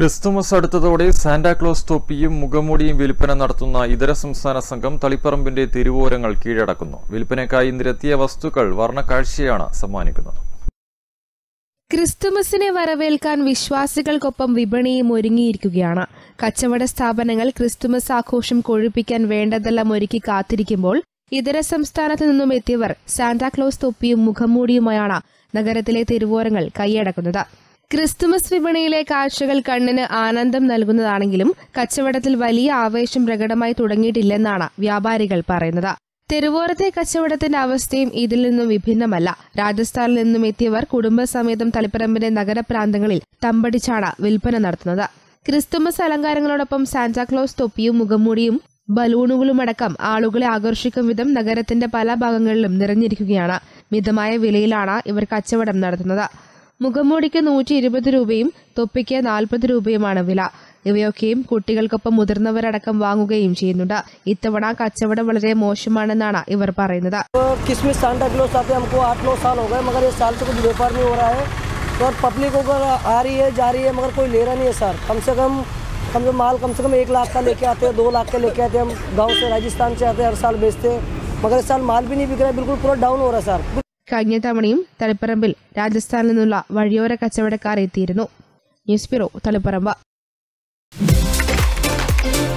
Christmas അടുത്തതോടെ Santa Claus തൊപ്പിയും മുഖംമൂടിയും വിൽപ്പന നടത്തുന്ന ഇതര സംസ്ഥാന സംഘം തളിപ്പറമ്പിന്റെ തിരുവോരങ്ങൾ കീഴടക്കുന്നു വിൽപ്പനയ്ക്കായി നിരത്തിയ വസ്തുക്കൾ വർണ്ണക്കാഴ്ചയാണ് സമ്മാനിക്കുന്നത് ക്രിസ്തുമസിനെ വരവേൽക്കാൻ വിശ്വാസികൾക്കൊപ്പം വിപണിയും ഒരുങ്ങിയിരിക്കുകയാണ് കച്ചവട സ്ഥാപനങ്ങൾ ക്രിസ്തുമസ് ആഘോഷം കൊഴുപ്പിക്കാൻ വേണ്ടതെല്ലാം ഒരുക്കി കാത്തിരിക്കുമ്പോൾ ഇതര സംസ്ഥാനത്തു നിന്നും എത്തിയവർ സാന്റാക്ലോസ് തൊപ്പിയും മുഖംമൂടിയുമായാണ് നഗരത്തിലെ തിരുവോരങ്ങൾ കൈയടക്കുന്നത് ക്രിസ്തുമസ് വിപണിയിലെ കാഴ്ചകൾ കണ്ണിന് ആനന്ദം നൽകുന്നതാണെങ്കിലും കച്ചവടത്തിൽ വലിയ ആവേശം പ്രകടമായി തുടങ്ങിയിട്ടില്ലെന്നാണ് വ്യാപാരികൾ പറയുന്നത് തെരുവോരത്തെ കച്ചവടത്തിന്റെ അവസ്ഥയും ഇതിൽ നിന്നും വിഭിന്നമല്ല രാജസ്ഥാനിൽ നിന്നും എത്തിയവർ കുടുംബസമേതം തളിപ്പറമ്പിന്റെ നഗരപ്രാന്തങ്ങളിൽ തമ്പടിച്ചാണ് വിൽപ്പന നടത്തുന്നത് ക്രിസ്തുമസ് അലങ്കാരങ്ങളോടൊപ്പം സാന്റാക്ലോസ് തൊപ്പിയും മുഖംമൂടിയും ബലൂണുകളുമടക്കം ആളുകളെ ആകർഷിക്കും വിധം നഗരത്തിന്റെ പല ഭാഗങ്ങളിലും നിറഞ്ഞിരിക്കുകയാണ് മിതമായ വിലയിലാണ് ഇവർ കച്ചവടം നടത്തുന്നത് മുഖംമൂടിക്ക് നൂറ്റി ഇരുപത് രൂപയും തൊപ്പിക്ക് നാൽപ്പത് രൂപയുമാണ് വില ഇവയൊക്കെയും കുട്ടികൾക്കൊപ്പം മുതിർന്നവരടക്കം വാങ്ങുകയും ചെയ്യുന്നുണ്ട് ഇത്തവണ കച്ചവടം വളരെ മോശമാണെന്നാണ് ഇവർ പറയുന്നത് किसमिस सांता क्लोज आते हमको आठ नौ साल हो गए मगर ये साल से कुछ व्यापार नहीं हो रहा है तो और पब्लिक अगर आ रही है जा रही है मगर कोई ले रहा नहीं है सर कम से कम हम जो माल कम से कम एक लाख का लेके आते हैं दो लाख का लेके आते हैं हम गांव से राजस्थान से आते हैं हर साल बेचते हैं मगर इस साल माल भी नहीं बिक रहा है बिल्कुल पूरा डाउन हो रहा है सर കഴിഞ്ഞ തവണയും തളിപ്പറമ്പിൽ രാജസ്ഥാനിൽ നിന്നുള്ള വഴിയോര കച്ചവടക്കാർ എത്തിയിരുന്നു ന്യൂസ് ബ്യൂറോ തളിപ്പറമ്പ്